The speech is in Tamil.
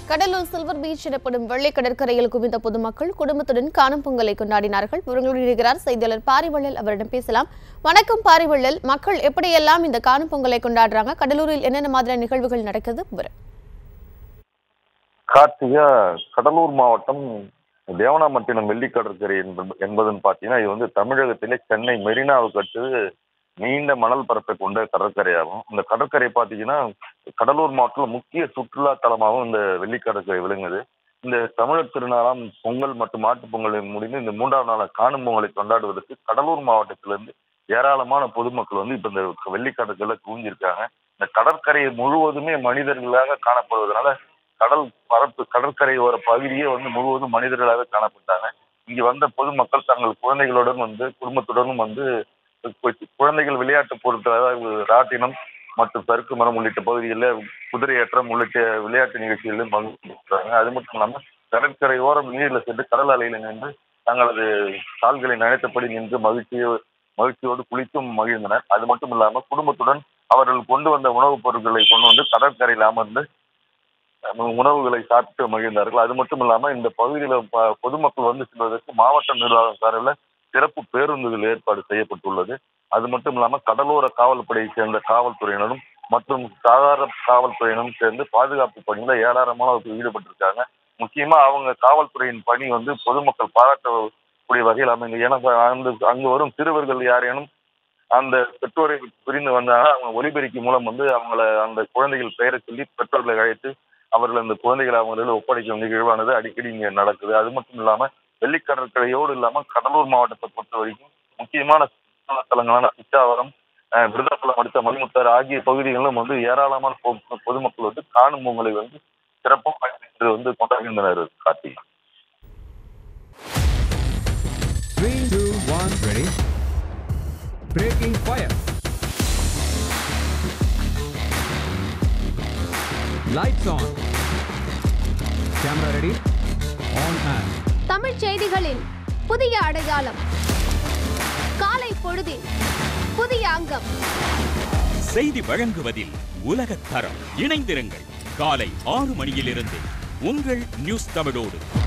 கடலூர் சில்வர் பீச் எனப்படும் வெள்ளை கடற்கரையில் குவிந்த பொதுமக்கள் குடும்பத்துடன் காணும் பொங்கலை கொண்டாடினார்கள் விவரங்களுடன் இருக்கிறார் செய்தியாளர் பாரிவள்ளல் அவரிடம் பேசலாம் வணக்கம் பாரிவள்ளல் மக்கள் எப்படியெல்லாம் இந்த காணும் பொங்கலை கொண்டாடுறாங்க கடலூரில் என்னென்ன மாதிரியான நிகழ்வுகள் நடக்குது விவரம் கார்த்திகா கடலூர் மாவட்டம் தேவனாம்பட்டினம் வெள்ளி கடற்கரை என்பது என்பதுன்னு பார்த்தீங்கன்னா இது வந்து தமிழகத்திலே சென்னை மெரினாவுக்கு அடுத்தது நீண்ட மணல் பரப்பை கொண்ட கடற்கரையாகும் இந்த கடற்கரை பார்த்தீங்கன்னா கடலூர் மாவட்டத்தில் முக்கிய சுற்றுலா தலமாகவும் இந்த வெள்ளி கடற்கரை விளங்குது இந்த தமிழர் திருநாளாம் பொங்கல் மற்றும் மாட்டுப் பொங்கலை முடிந்து இந்த மூன்றாம் நாளான காணும் பொங்கலை கொண்டாடுவதற்கு கடலூர் மாவட்டத்திலிருந்து ஏராளமான பொதுமக்கள் வந்து இப்போ இந்த வெள்ளி கடற்கரையில குவிஞ்சிருக்காங்க இந்த கடற்கரை முழுவதுமே மனிதர்களாக காணப்படுவதனால கடல் பரப்பு கடற்கரை ஓர பகுதியே வந்து முழுவதும் மனிதர்களாக காணப்பட்டாங்க இங்க வந்த பொதுமக்கள் தங்கள் குழந்தைகளுடன் வந்து குடும்பத்துடனும் வந்து கு- குழந்தைகள் விளையாட்டு பொருட்கள் அதாவது ராட்டினம் மற்றும் சறுக்கு மரம் உள்ளிட்ட பகுதிகளில் குதிரையேற்றம் உள்ளிட்ட விளையாட்டு நிகழ்ச்சிகளில் பங்கேற்றாங்க அது மட்டும் இல்லாமல் கடற்கரை ஓரம் நீரில் சென்று கடல் அலையில் நின்று தங்களது கால்களை நனைத்தபடி நின்று மகிழ்ச்சியோ மகிழ்ச்சியோடு குளித்தும் மகிழ்ந்தனர் அது மட்டும் இல்லாமல் குடும்பத்துடன் அவர்கள் கொண்டு வந்த உணவுப் பொருட்களை கொண்டு வந்து கடற்கரையில் அமர்ந்து அஹ் உணவுகளை சாப்பிட்டு மகிழ்ந்தார்கள் அது மட்டும் இல்லாம இந்த பகுதியில ப- பொதுமக்கள் வந்து செல்வதற்கு மாவட்ட நிர்வாகம் சார்பில் சிறப்பு பேருந்துகள் ஏற்பாடு செய்யப்பட்டுள்ளது அது மட்டும் இல்லாம கடலோர காவல்படையை சேர்ந்த காவல்துறையினரும் மற்றும் சாதாரண காவல்துறையினரும் சேர்ந்து பாதுகாப்பு பணியில ஏராளமானவர்கள் ஈடுபட்டிருக்காங்க முக்கியமா அவங்க காவல்துறையின் பணி வந்து பொதுமக்கள் பாராட்டக்கூடிய வகையில் அமைந்து ஏன்னா அந்த அங்கு வரும் சிறுவர்கள் யாரேனும் அந்த பெற்றோரை பிரிந்து வந்தாங்கன்னா அவங்க ஒலிபெருக்கி மூலம் வந்து அவங்கள அந்த குழந்தைகள் பெயரை சொல்லி பெற்றோர்களை அழைத்து அவர்கள் அந்த குழந்தைகளை அவங்களில் ஒப்படைக்கும் நிகழ்வானது அடிக்கடி இங்க நடக்குது அது மட்டும் இல்லாம வெள்ளிக்கடற்கரையோடு இல்லாம கடலூர் மாவட்டத்தை பொறுத்த வரைக்கும் முக்கியமான சுற்றுலா தலங்களான பிச்சாவரம் அஹ், விருதாச்சலம் அடுத்த மணிமுத்தாறு ஆகிய பகுதிகளிலும் வந்து ஏராளமான பொ- பொதுமக்கள் வந்து காணும் பொங்கலை வந்து சிறப்பாக வந்து கொண்டாடுகின்றனர் Karthik Three, two, one, ready. Breaking fire. Lights on. Camera ready. On and. தமிழ்ச் செய்திகளின் புதிய அடையாளம் காலை பொழுதில் புதிய அங்கம் செய்தி வழங்குவதில் உலகத் தரம் இணைந்திருங்கள் காலை ஆறு மணியிலிருந்து உங்கள் நியூஸ் தமிழோடு